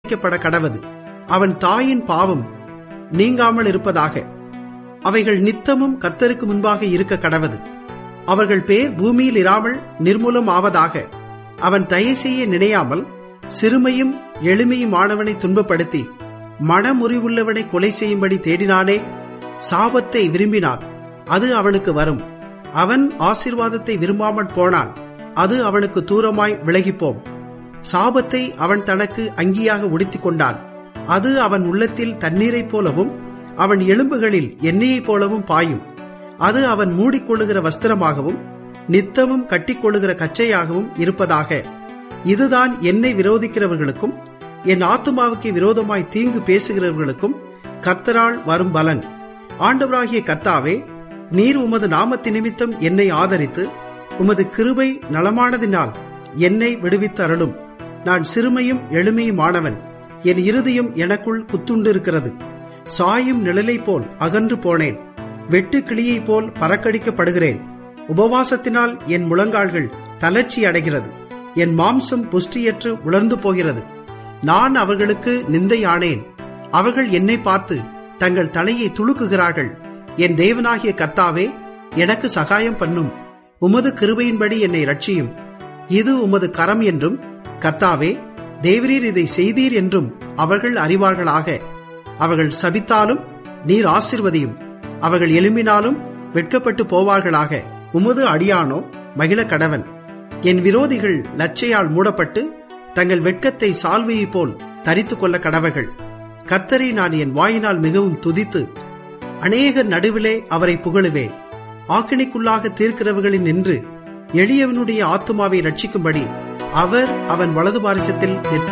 பட கடவது அவன் தாயின் பாவம் நீங்காமல் இருப்பதாக அவைகள் நித்தமும் கர்த்தருக்கு முன்பாக இருக்க கடவது அவர்கள் பேர் பூமியில் இராமல் நிர்மூலம் ஆவதாக அவன் தயை செய்ய நினையாமல் சிறுமையும் எளிமையும் ஆனவனை துன்பப்படுத்தி மனமுறிவுள்ளவனை கொலை செய்யும்படி தேடினானே சாபத்தை விரும்பினான் அது அவனுக்கு வரும் அவன் ஆசீர்வாதத்தை விரும்பாமற் போனான் அது அவனுக்கு தூரமாய் விலகிப்போம் சாபத்தை அவன் தனக்கு அங்கியாக உடுத்திக் கொண்டான் அது அவன் உள்ளத்தில் தண்ணீரைப் போலவும் அவன் எலும்புகளில் எண்ணெயைப் போலவும் பாயும் அது அவன் மூடிக்கொள்ளுகிற வஸ்திரமாகவும் நித்தமும் கட்டிக்கொள்ளுகிற கச்சையாகவும் இருப்பதாக இதுதான் என்னை விரோதிக்கிறவர்களுக்கும் என் ஆத்துமாவுக்கு விரோதமாய் தீங்கு பேசுகிறவர்களுக்கும் கர்த்தரால் வரும் பலன் ஆண்டவராகிய கர்த்தாவே நீர் உமது நாமத்து நிமித்தம் என்னை ஆதரித்து உமது கிருபை நலமானதினால் என்னை விடுவித்தருளும் நான் சிறுமையும் எளிமையுமானவன் என் இருதயம் எனக்குள் குத்துண்டிருக்கிறது சாயும் நிழலைப் போல் அகன்று போனேன் வெட்டு கிளியைப் போல் பறக்கடிக்கப்படுகிறேன் உபவாசத்தினால் என் முழங்கால்கள் தளர்ச்சி அடைகிறது என் மாம்சம் புஷ்டியற்று உலர்ந்து போகிறது நான் அவர்களுக்கு நிந்தையானேன் அவர்கள் என்னை பார்த்து தங்கள் தலையை துளுக்குகிறார்கள் என் தேவனாகிய கர்த்தாவே எனக்கு சகாயம் பண்ணும் உமது கிருபையின்படி என்னை ரட்சியும் இது உமது கரம் என்றும் கர்த்தாவே தேவரீர் இதை செய்தீர் என்றும் அவர்கள் அறிவார்களாக அவர்கள் சபித்தாலும் நீர் ஆசிர்வதியும் அவர்கள் எழும்பினாலும் வெட்கப்பட்டு போவார்களாக உமது அடியானோ மகிழ கடவன் என் விரோதிகள் லச்சையால் மூடப்பட்டு தங்கள் வெட்கத்தை சால்வையைப் போல் தரித்துக் கொள்ள கடவர்கள் கர்த்தரை நான் என் வாயினால் மிகவும் துதித்து அநேக நடுவிலே அவரை புகழுவேன் ஆக்கினைக்குள்ளாக தீர்க்கிறவர்களின் நின்று எளியவனுடைய ஆத்துமாவை ரட்சிக்கும்படி அவர் அவன் வலது பாரிசத்தில் நிற்பார்